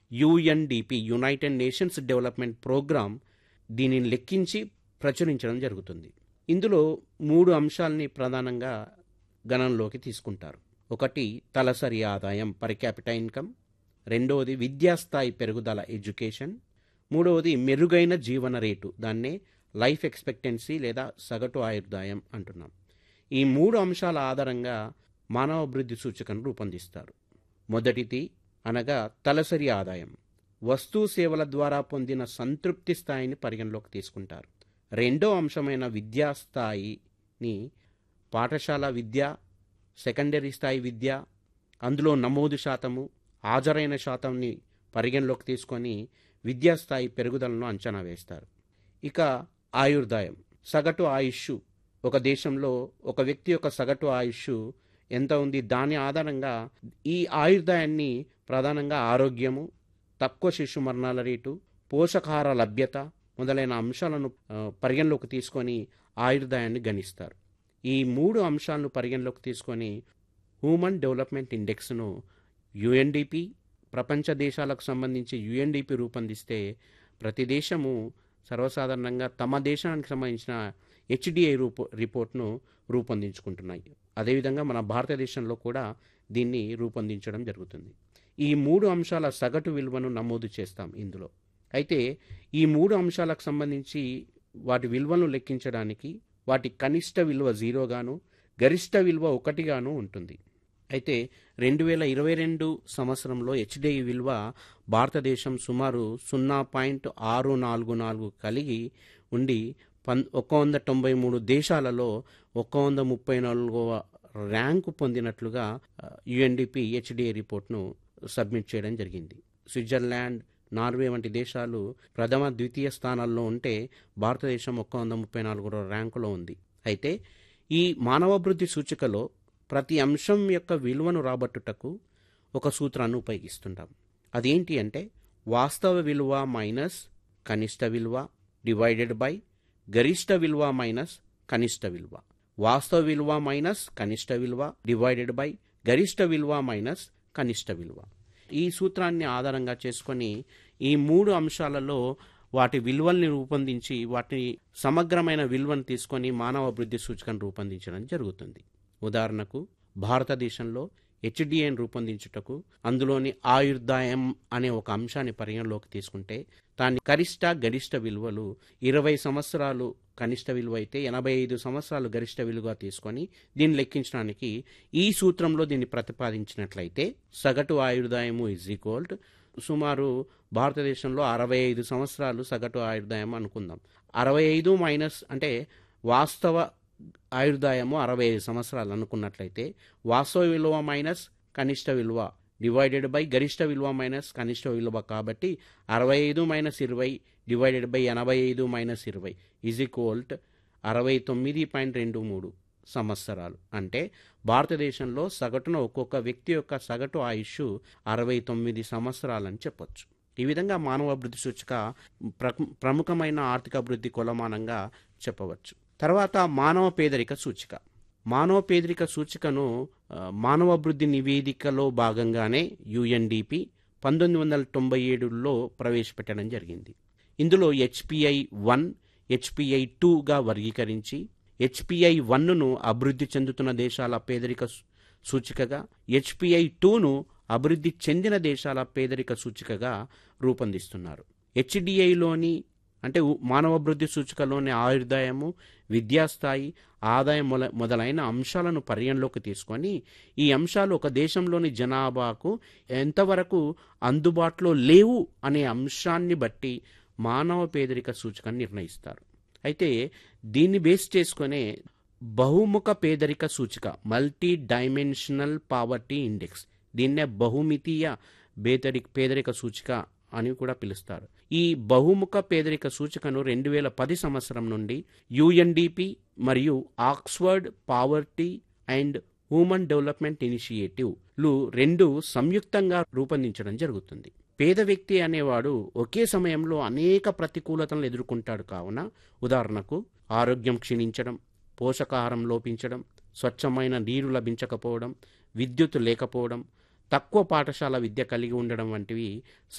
UNDP United Nations Development Programme దీనిని లెక్కించి ప్రచురించడం జరుగుతుంది ఇందులో మూడు అంశాలని ప్రధానంగా గణనలోకి తీసుకుంటారు ఒకటి తలసరి ఆదాయం పర్ క్యాపిటల్ ఇన్కమ్ రెండవది విద్యాస్థాయి పెరుగుదల ఎడ్యుకేషన్ మూడవది మెరుగైన జీవన రేటు దాన్నే లైఫ్ ఎక్స్పెక్టెన్సీ లేదా సగటు ఆయుర్దాయం అంటున్నాం ఈ మూడు అంశాల ఆధారంగా మానవాభివృద్ధి సూచికను రూపొందిస్తారు మొదటిది అనగా తలసరి ఆదాయం వస్తు సేవల ద్వారా పొందిన సంతృప్తి స్థాయిని పరిగణలోకి తీసుకుంటారు రెండో అంశమైన విద్యా స్థాయిని పాఠశాల విద్య సెకండరీ స్థాయి విద్య అందులో నమోదు శాతము హాజరైన శాతంని పరిగణలోకి తీసుకొని విద్యాస్థాయి పెరుగుదలను అంచనా వేస్తారు ఇక ఆయుర్దాయం సగటు ఆయుష్ ఒక దేశంలో ఒక వ్యక్తి యొక్క సగటు ఆయుష్ ఎంత ఉంది దాని ఆధారంగా ఈ ఆయుర్దాయాన్ని ప్రధానంగా ఆరోగ్యము తక్కువ శిశు మరణాల రేటు పోషకాహార లభ్యత మొదలైన అంశాలను ఆ, పరిగణలోకి తీసుకొని ఆయుర్దాయాన్ని గణిస్తారు ఈ మూడు అంశాలను పరిగణలోకి తీసుకొని హ్యూమన్ డెవలప్మెంట్ ఇండెక్స్ను యుఎన్డిపి ప్రపంచ దేశాలకు సంబంధించి యుఎన్డిపి రూపొందిస్తే ప్రతి దేశము సర్వసాధారణంగా తమ దేశానికి సంబంధించిన హెచ్డిఐ రూపో రిపోర్ట్ను రూపొందించుకుంటున్నాయి అదేవిధంగా మన భారతదేశంలో కూడా దీన్ని రూపొందించడం జరుగుతుంది ఈ మూడు అంశాల సగటు విలువను నమోదు చేస్తాం ఇందులో అయితే ఈ మూడు అంశాలకు సంబంధించి వాటి విలువను లెక్కించడానికి వాటి కనిష్ట విలువ జీరోగాను గరిష్ట విలువ ఒకటిగాను ఉంటుంది అయితే రెండు వేల ఇరవై రెండు సంవత్సరంలో హెచ్డిఐ విలువ భారతదేశం సుమారు సున్నా పాయింట్ ఆరు నాలుగు నాలుగు కలిగి ఉండి పన్ ఒక వంద తొంభై మూడు దేశాలలో ఒక వంద ముప్పై నాలుగవ ర్యాంకు పొందినట్లుగా యుఎన్డిపి హెచ్డిఐ రిపోర్ట్ను సబ్మిట్ చేయడం జరిగింది స్విట్జర్లాండ్ నార్వే వంటి దేశాలు ప్రథమ ద్వితీయ స్థానాల్లో ఉంటే భారతదేశం ఒక్క వంద ముప్పై నాలుగో ర్యాంకులో ఉంది అయితే ఈ మానవాభివృద్ధి సూచికలో ప్రతి అంశం యొక్క విలువను రాబట్టుటకు ఒక సూత్రాన్ని ఉపయోగిస్తుంటాం అదేంటి అంటే వాస్తవ విలువ మైనస్ కనిష్ట విలువ డివైడెడ్ బై గరిష్ట విలువ మైనస్ కనిష్ట విలువ వాస్తవ విలువ మైనస్ కనిష్ట విలువ డివైడెడ్ బై గరిష్ట విలువ మైనస్ కనిష్ట విలువ ఈ సూత్రాన్ని ఆధారంగా చేసుకొని ఈ మూడు అంశాలలో వాటి విలువల్ని రూపొందించి వాటి సమగ్రమైన విలువను తీసుకొని మానవ అభివృద్ధి సూచికను రూపొందించడం జరుగుతుంది ఉదాహరణకు భారతదేశంలో హెచ్డిఎన్ రూపొందించుటకు అందులోని ఆయుర్దాయం అనే ఒక అంశాన్ని పరిగణలోకి తీసుకుంటే దాని గరిష్ట గరిష్ట విలువలు ఇరవై సంవత్సరాలు కనిష్ట విలువ అయితే ఎనభై ఐదు సంవత్సరాలు గరిష్ట విలువగా తీసుకొని దీన్ని లెక్కించడానికి ఈ సూత్రంలో దీన్ని ప్రతిపాదించినట్లయితే సగటు ఆయుర్దాయము ఇజ్ ఈక్వల్ టు సుమారు భారతదేశంలో అరవై ఐదు సంవత్సరాలు సగటు ఆయుర్దాయం అనుకుందాం అరవై ఐదు మైనస్ అంటే వాస్తవ ఆయుర్దాయము అరవై ఐదు సంవత్సరాలు అనుకున్నట్లయితే వాస్తవ విలువ మైనస్ కనిష్ట విలువ డివైడెడ్ బై గరిష్ట విలువ మైనస్ కనిష్ట విలువ కాబట్టి అరవై ఐదు మైనస్ ఇరవై డివైడెడ్ బై ఎనభై ఐదు మైనస్ ఇరవై ఈజ్ ఈక్వల్ అరవై తొమ్మిది పాయింట్ రెండు మూడు సంవత్సరాలు అంటే భారతదేశంలో సగటున ఒక్కొక్క వ్యక్తి యొక్క సగటు ఆయుష్ అరవై తొమ్మిది సంవత్సరాలని చెప్పొచ్చు ఈ విధంగా మానవ అభివృద్ధి సూచిక ప్ర- ప్రముఖమైన ఆర్థిక అభివృద్ధి కొలమానంగా చెప్పవచ్చు తర్వాత మానవ పేదరిక సూచిక మానవ పేదరిక సూచికను ఆ, మానవ అభివృద్ధి నివేదికలో భాగంగానే యుఎన్డిపి పంతొమ్మిది వందల తొంభై ఏడులో ప్రవేశపెట్టడం జరిగింది ఇందులో హెచ్పిఐ వన్ హెచ్పిఐ టూగా వర్గీకరించి హెచ్పిఐ వన్ను అభివృద్ధి చెందుతున్న దేశాల పేదరిక సూ- సూచికగా హెచ్పిఐ టూను అభివృద్ధి చెందిన దేశాల పేదరిక సూచికగా రూపొందిస్తున్నారు హెచ్డిఐలోని అంటే ఉ- మానవాభివృద్ధి సూచికలోని ఆయుర్దాయము విద్యాస్థాయి ఆదాయం మొల మొదలైన అంశాలను పరిగణలోకి తీసుకొని ఈ అంశాలు ఒక దేశంలోని జనాభాకు ఎంతవరకు అందుబాటులో లేవు అనే అంశాన్ని బట్టి మానవ పేదరిక సూచికను నిర్ణయిస్తారు అయితే దీన్ని బేస్ చేసుకునే బహుముఖ పేదరిక సూచిక మల్టీ డైమెన్షనల్ పావర్టీ ఇండెక్స్ దీన్నే బహుమితీయ పేదరిక పేదరిక సూచిక అని కూడా పిలుస్తారు ఈ బహుముఖ పేదరిక సూచికను రెండు వేల పది సంవత్సరం నుండి యుఎన్డిపి మరియు Oxford poverty and human development initiative లు రెండు సంయుక్తంగా రూపొందించడం జరుగుతుంది పేద వ్యక్తి అనేవాడు ఒకే సమయంలో అనేక ప్రతికూలతలను ఎదుర్కొంటాడు కావున ఉదాహరణకు ఆరోగ్యం క్షీణించడం పోషకాహారం లోపించడం స్వచ్ఛమైన నీరు లభించకపోవడం విద్యుత్ లేకపోవడం తక్కువ పాఠశాల విద్య కలిగి ఉండడం వంటివి